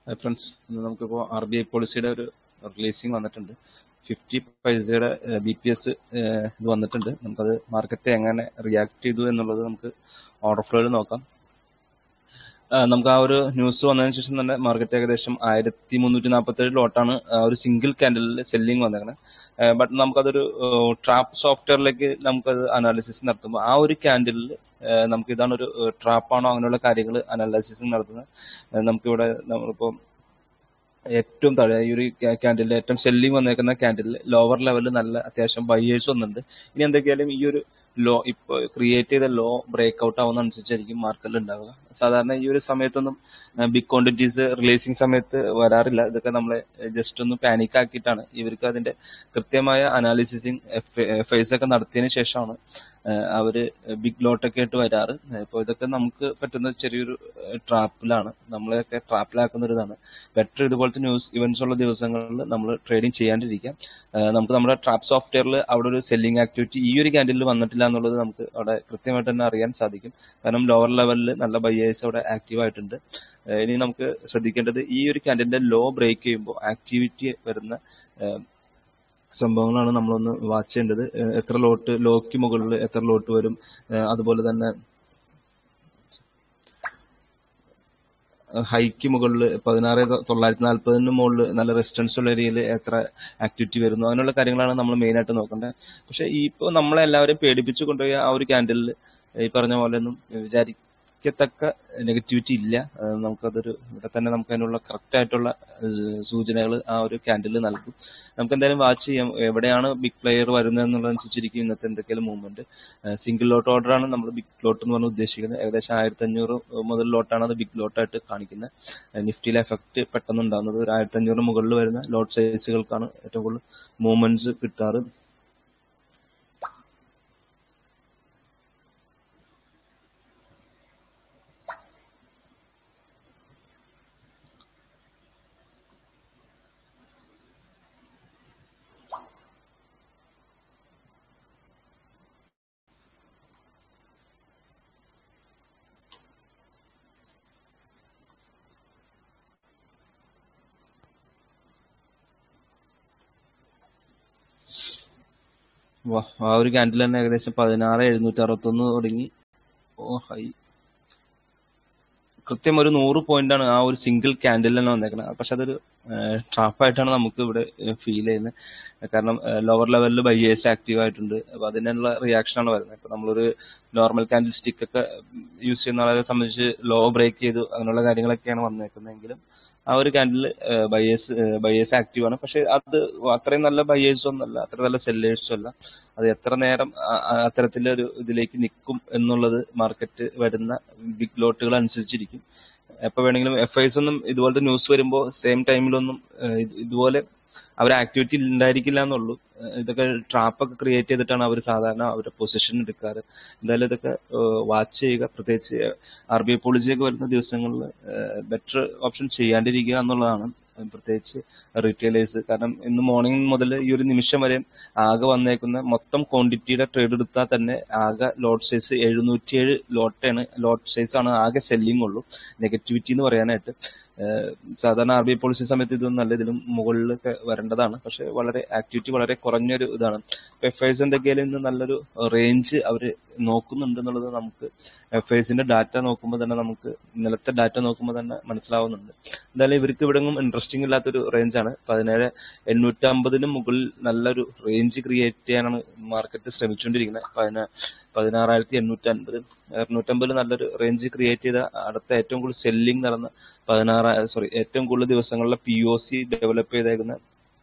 hi friends ഇന്ന് നമുക്കിപ്പോൾ R B I പോളിസിയുടെ ഒരു റിലീസിങ് വന്നിട്ടുണ്ട് ഫിഫ്റ്റി പൈസയുടെ ബി പി എസ് ഇത് വന്നിട്ടുണ്ട് നമുക്കത് മാർക്കറ്റ് എങ്ങനെ റിയാക്ട് ചെയ്തു എന്നുള്ളത് നമുക്ക് ഓർഡർ ഫ്ലോയിൽ നോക്കാം ആ, നമുക്ക് ആ ഒരു ന്യൂസ് വന്നതിന് ശേഷം തന്നെ മാർക്കറ്റ് ഏകദേശം ആയിരത്തി മുന്നൂറ്റി നാൽപ്പത്തേഴ് ലോട്ടാണ് ആ ഒരു സിംഗിൾ ക്യാൻഡലിൽ സെല്ലിംഗ് വന്നേക്കണത് ബട്ട് നമുക്കതൊരു ട്രാപ്പ് സോഫ്റ്റ്വെയറിലേക്ക് നമുക്കത് അനാലിസിസ് നടത്തുമ്പോൾ ആ ഒരു ക്യാൻഡലിൽ നമുക്ക് ഇതാണ് ഒരു ട്രാപ്പാണോ അങ്ങനെയുള്ള കാര്യങ്ങൾ അനാലിസിസ് നടത്തുന്നത് ഏഹ് നമുക്കിവിടെ നമ്മളിപ്പോൾ ഏറ്റവും താഴെ ഈ ഒരു ക്യാൻഡിലിൽ ഏറ്റവും സെല്ലിംഗ് വന്നേക്കുന്ന ക്യാൻഡിലിൽ ലോവർ ലെവലിൽ നല്ല അത്യാവശ്യം ബയേഴ്സ് വന്നിട്ടുണ്ട് ഇനി എന്തൊക്കെയാലും ഈ ഒരു ലോ ഇപ്പോൾ ക്രിയേറ്റ് ചെയ്ത ലോ ബ്രേക്ക് ഔട്ട് ആവുന്നതനുസരിച്ചായിരിക്കും മാർക്കറ്റിൽ ഉണ്ടാവുക സാധാരണ ഈ ഒരു സമയത്തൊന്നും ബിഗ് ക്വാണ്ടിറ്റീസ് റിലീസിങ് സമയത്ത് വരാറില്ല ഇതൊക്കെ നമ്മളെ ജസ്റ്റ് ഒന്ന് പാനിക് ആക്കിയിട്ടാണ് ഇവർക്ക് അതിന്റെ കൃത്യമായ അനാലിസിസിങ് ഫേസ് ഒക്കെ നടത്തിയതിനു ശേഷമാണ് ഏഹ് അവര് ബിഗ് ലോട്ടൊക്കെ ആയിട്ട് വരാറ് ഇപ്പോൾ ഇതൊക്കെ നമുക്ക് പറ്റുന്ന ചെറിയൊരു ട്രാപ്പിലാണ് നമ്മളെയൊക്കെ ട്രാപ്പിലാക്കുന്ന ഒരു ഇതാണ് ബെറ്റർ ഇതുപോലത്തെ ന്യൂസ് ഇവന്റ്സ് ഉള്ള ദിവസങ്ങളിൽ നമ്മൾ ട്രേഡിംഗ് ചെയ്യാണ്ടിരിക്കാം ഏഹ് നമുക്ക് നമ്മുടെ ട്രാപ്പ് സോഫ്റ്റ്വെയറിൽ അവിടെ ഒരു സെല്ലിംഗ് ആക്ടിവിറ്റി ഈ ഒരു ക്യാൻഡിലിൽ വന്നിട്ടില്ല എന്നുള്ളത് നമുക്ക് അവിടെ കൃത്യമായിട്ട് തന്നെ അറിയാൻ സാധിക്കും കാരണം ലോവർ ലെവലിൽ നല്ല ബയേഴ്സ് അവിടെ ആക്റ്റീവ് ആയിട്ടുണ്ട് ഏഹ് ഇനി നമുക്ക് ശ്രദ്ധിക്കേണ്ടത് ഈ ഒരു ക്യാൻഡിലിന്റെ ലോ ബ്രേക്ക് ചെയ്യുമ്പോൾ ആക്ടിവിറ്റി വരുന്ന ഏഹ് സംഭവങ്ങളാണ് നമ്മളൊന്ന് വാച്ച് ചെയ്യേണ്ടത് ഏഹ് എത്ര ലോട്ട് ലോക്ക് മുകളിൽ എത്ര ലോട്ട് വരും ഏഹ് അതുപോലെ തന്നെ ഹൈക്ക് മുകളിൽ പതിനാറ് തൊള്ളായിരത്തി നാൽപ്പതിന് മുകളിൽ നല്ല റെസിസ്റ്റൻസ് ഉള്ള ഏരിയയിൽ എത്ര ആക്ടിവിറ്റി വരുന്നു അങ്ങനെയുള്ള കാര്യങ്ങളാണ് നമ്മൾ മെയിൻ ആയിട്ട് നോക്കേണ്ടത് പക്ഷെ ഈ ഇപ്പോൾ നമ്മളെല്ലാവരെയും പേടിപ്പിച്ചു കൊണ്ടുപോയി ആ ഒരു ക്യാൻഡലിൽ ഈ പറഞ്ഞ പോലെ ഒന്നും വിചാരിക്കത്തക്ക നെഗറ്റിവിറ്റി ഇല്ല ഏഹ് നമുക്കതൊരു ഇവിടെ തന്നെ നമുക്ക് അതിനുള്ള കറക്റ്റ് ആയിട്ടുള്ള സൂചനകൾ ആ ഒരു ക്യാൻഡിൽ നൽകും നമുക്ക് എന്തായാലും വാച്ച് ചെയ്യാം എവിടെയാണ് ബിഗ് പ്ലെയർ വരുന്നത് എന്നുള്ളതനുസരിച്ചിരിക്കും ഇന്നത്തെ എന്തൊക്കെയാലും മൂവ്മെന്റ് സിംഗിൾ ലോട്ട് ഓർഡർ ആണ് നമ്മൾ ബിഗ് ലോട്ട് എന്ന് പറഞ്ഞ് ഉദ്ദേശിക്കുന്നത് ഏകദേശം ആയിരത്തി അഞ്ഞൂറ് മുതൽ ലോട്ടാണ് അത് ബിഗ് ലോട്ടായിട്ട് കാണിക്കുന്നത് നിഫ്റ്റിയിലെ എഫക്ട് പെട്ടെന്ന് ഉണ്ടാകുന്നത് ഒരു ആയിരത്തി അഞ്ഞൂറ് മുകളിൽ വരുന്ന ലോട്ട് സൈസുകൾക്കാണ് ഏറ്റവും കൂടുതൽ മൂവ്മെന്റ്സ് കിട്ടാറ് വാ, ആ ഒരു ക്യാൻഡിൽ തന്നെ ഏകദേശം പതിനാറ് എഴുന്നൂറ്റി അറുപത്തൊന്ന് തുടങ്ങി ഓ ഹൈ കൃത്യം ഒരു നൂറ് പോയിന്റ് ആണ് ആ ഒരു സിംഗിൾ ക്യാൻഡിൽ തന്നെ വന്നേക്കുന്നത് പക്ഷെ അതൊരു ട്രാപ്പായിട്ടാണ് നമുക്ക് ഇവിടെ ഫീൽ ചെയ്യുന്നത് കാരണം ലോവർ ലെവലിൽ ബൈയേഴ്സ് ആക്റ്റീവ് ആയിട്ടുണ്ട് അപ്പൊ അതിനുള്ള റിയാക്ഷൻ ആണ് വരുന്നത് ഇപ്പൊ നമ്മളൊരു നോർമൽ ക്യാൻഡിൽ സ്റ്റിക്ക് ഒക്കെ യൂസ് ചെയ്യുന്ന ആളെ സംബന്ധിച്ച് ലോ ബ്രേക്ക് ചെയ്തു അങ്ങനെയുള്ള കാര്യങ്ങളൊക്കെയാണ് വന്നേക്കുന്നതെങ്കിലും ആ ഒരു ക്യാൻഡിൽ ബയേഴ്സ് ബയേഴ്സ് ആക്റ്റീവ് ആണ് പക്ഷെ അത് അത്രയും നല്ല ബയേഴ്സും ഒന്നല്ല അത്ര നല്ല സെല്ലേഴ്സും അല്ല അത് എത്ര നേരം ആ- ആ അത്തരത്തിലൊരു ഇതിലേക്ക് നിൽക്കും എന്നുള്ളത് മാർക്കറ്റ് വരുന്ന ബിഗ് ലോട്ടുകൾ അനുസരിച്ചിരിക്കും എപ്പോ വേണമെങ്കിലും എഫ് ഐസ് ഒന്നും ഇതുപോലത്തെ ന്യൂസ് വരുമ്പോൾ സെയിം ടൈമിലൊന്നും ഏഹ്, ഇത് ഇതുപോലെ അവർ ആക്ടിവിറ്റി ഉണ്ടായിരിക്കില്ല എന്നുള്ളൂ ഏഹ്, ഇതൊക്കെ ട്രാപ്പൊക്കെ ക്രിയേറ്റ് ചെയ്തിട്ടാണ് അവർ സാധാരണ അവരുടെ പൊസിഷൻ എടുക്കാറ് എന്തായാലും ഇതൊക്കെ വാച്ച് ചെയ്യുക പ്രത്യേകിച്ച് ആർ ബി ഐ പോളിസിയൊക്കെ വരുന്ന ദിവസങ്ങളിൽ ബെറ്റർ ഓപ്ഷൻ ചെയ്യാണ്ടിരിക്കുക എന്നുള്ളതാണ് പ്രത്യേകിച്ച് റീറ്റെയിലേഴ്സ് കാരണം ഇന്ന് മോർണിംഗ് മുതൽ ഈ ഒരു നിമിഷം വരെ ആകെ വന്നേക്കുന്ന മൊത്തം ക്വാണ്ടിറ്റിയുടെ ട്രേഡ് എടുത്താൽ തന്നെ ആകെ ലോട്ട് സൈസ് എഴുന്നൂറ്റിയേഴ് ലോട്ടാണ് ലോട്ട് സൈസ് ആണ് ആകെ സെല്ലിംഗ് ഉള്ളൂ നെഗറ്റിവിറ്റി എന്ന് പറയാനായിട്ട് ഏഹ് സാധാരണ ആർ ബി ഐ പോളിസി സമയത്ത് ഇതൊന്നും നല്ല ഇതിലും മുകളിലൊക്കെ വരേണ്ടതാണ് പക്ഷെ വളരെ ആക്ടിവിറ്റി വളരെ കുറഞ്ഞൊരു ഇതാണ് എഫ് ഐസ് എന്തൊക്കെയാലും ഇന്ന് നല്ലൊരു റേഞ്ച് അവർ നോക്കുന്നുണ്ട് എന്നുള്ളത് നമുക്ക് എഫ് ഐസിന്റെ ഡാറ്റ നോക്കുമ്പോൾ തന്നെ നമുക്ക് ഇന്നലത്തെ ഡാറ്റ നോക്കുമ്പോൾ തന്നെ മനസ്സിലാവുന്നുണ്ട് എന്തായാലും ഇവർക്ക് ഇവിടെ ഇൻട്രസ്റ്റിംഗ് ഇല്ലാത്തൊരു റേഞ്ചാണ് പതിനേഴ് എണ്ണൂറ്റി അമ്പതിന് മുകളിൽ നല്ലൊരു റേഞ്ച് ക്രിയേറ്റ് ചെയ്യാനാണ് മാർക്കറ്റ് ശ്രമിച്ചുകൊണ്ടിരിക്കുന്നത് പതിനാ പതിനാറായിരത്തി എണ്ണൂറ്റി അൻപത് എണ്ണൂറ്റമ്പതിൽ നല്ലൊരു റേഞ്ച് ക്രിയേറ്റ് ചെയ്ത അടുത്ത ഏറ്റവും കൂടുതൽ സെല്ലിംഗ് നടന്ന പതിനാറ് സോറി ഏറ്റവും കൂടുതൽ ദിവസങ്ങളിലെ പി ഒ സി ഡെവലപ്പ് ചെയ്തേക്കുന്ന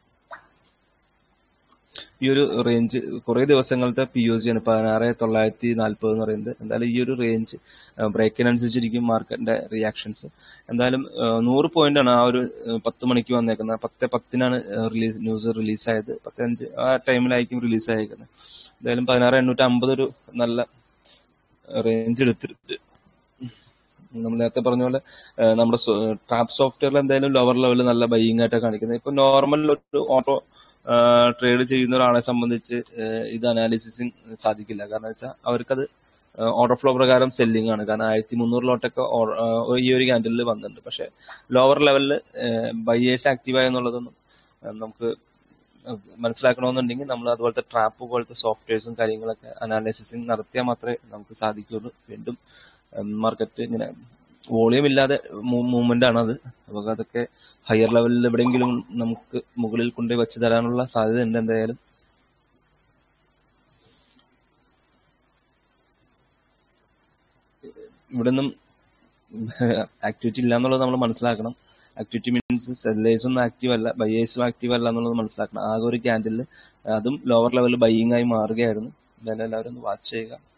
ഈ ഒരു റേഞ്ച് കുറെ ദിവസങ്ങളത്തെ പി ഒ സി ആണ് പതിനാറ് തൊള്ളായിരത്തി നാൽപ്പത് എന്ന് പറയുന്നത് എന്തായാലും ഈ ഒരു റേഞ്ച് ബ്രേക്കിനനുസരിച്ചിരിക്കും മാർക്കറ്റിന്റെ റിയാക്ഷൻസ് എന്തായാലും ഏഹ്, നൂറ് പോയിന്റ് ആണ് ആ ഒരു ഏഹ്, പത്ത് മണിക്ക് വന്നേക്കുന്നത് പത്ത് പത്തിനാണ് റിലീസ് ന്യൂസ് റിലീസായത് പത്ത് അഞ്ച് ആ ടൈമിലായിരിക്കും റിലീസ് ആയിരിക്കുന്നത് എന്തായാലും പതിനാറ് എണ്ണൂറ്റി അമ്പത് ഒരു നല്ല റേഞ്ച് എടുത്തിട്ടുണ്ട് നമ്മൾ നേരത്തെ പറഞ്ഞ പോലെ ഏഹ്, നമ്മുടെ ട്രാപ്പ് സോഫ്റ്റ്വെയറിൽ എന്തായാലും ലോവർ ലെവലിൽ നല്ല ബൈയിങ് ആയിട്ടാണ് കാണിക്കുന്നത് ഇപ്പൊ നോർമൽ ഒരു ഓട്ടോ ട്രേഡ് ചെയ്യുന്ന ഒരാളെ സംബന്ധിച്ച് ഏഹ്, ഇത് അനാലിസിസിങ് സാധിക്കില്ല കാരണം വെച്ചാൽ അവർക്കത് ഓർഡർ ഫ്ലോ പ്രകാരം സെല്ലിംഗ് ആണ് കാരണം ആയിരത്തി മുന്നൂറ് ലോട്ടൊക്കെ or- ആ, ഈ ഒരു ക്യാൻഡലിൽ വന്നിട്ടുണ്ട് പക്ഷെ ലോവർ ലെവലിൽ ബൈയേഴ്സ് ആക്റ്റീവായ എന്നുള്ളതൊന്നും ആ, നമുക്ക് മനസ്സിലാക്കണമെന്നുണ്ടെങ്കിൽ നമ്മൾ അതുപോലത്തെ ട്രാപ്പ് പോലത്തെ സോഫ്റ്റ്വെയർസും കാര്യങ്ങളൊക്കെ അനാലിസിസിങ് നടത്തിയാൽ മാത്രമേ നമുക്ക് സാധിക്കുകയുള്ളൂ വീണ്ടും മാർക്കറ്റ് ഇങ്ങനെ വോളിയം ഇല്ലാതെ മൂവ്മെന്റ് ആണ് അത് അപ്പോൾ അതൊക്കെ ഹയർ ലെവലിൽ എവിടെയെങ്കിലും നമുക്ക് മുകളിൽ കൊണ്ടുപോയി വെച്ച് തരാനുള്ള സാധ്യത ഉണ്ട് എന്തായാലും ഇവിടെ നിന്നും ആക്ടിവിറ്റി ഇല്ല എന്നുള്ളത് നമ്മൾ മനസ്സിലാക്കണം ആക്ടിവിറ്റി മീൻസ് സെല്ലേഴ്സ് ഒന്നും ആക്റ്റീവ് അല്ല ബയേഴ്സും ആക്റ്റീവ് അല്ല എന്നുള്ളത് മനസ്സിലാക്കണം ആകെ ഒരു ക്യാൻഡിൽ അതും ലോവർ ലെവലിൽ ബൈയിങ് ആയി മാറുകയായിരുന്നു എന്തായാലും എല്ലാവരും ഒന്ന് വാച്ച് ചെയ്യുക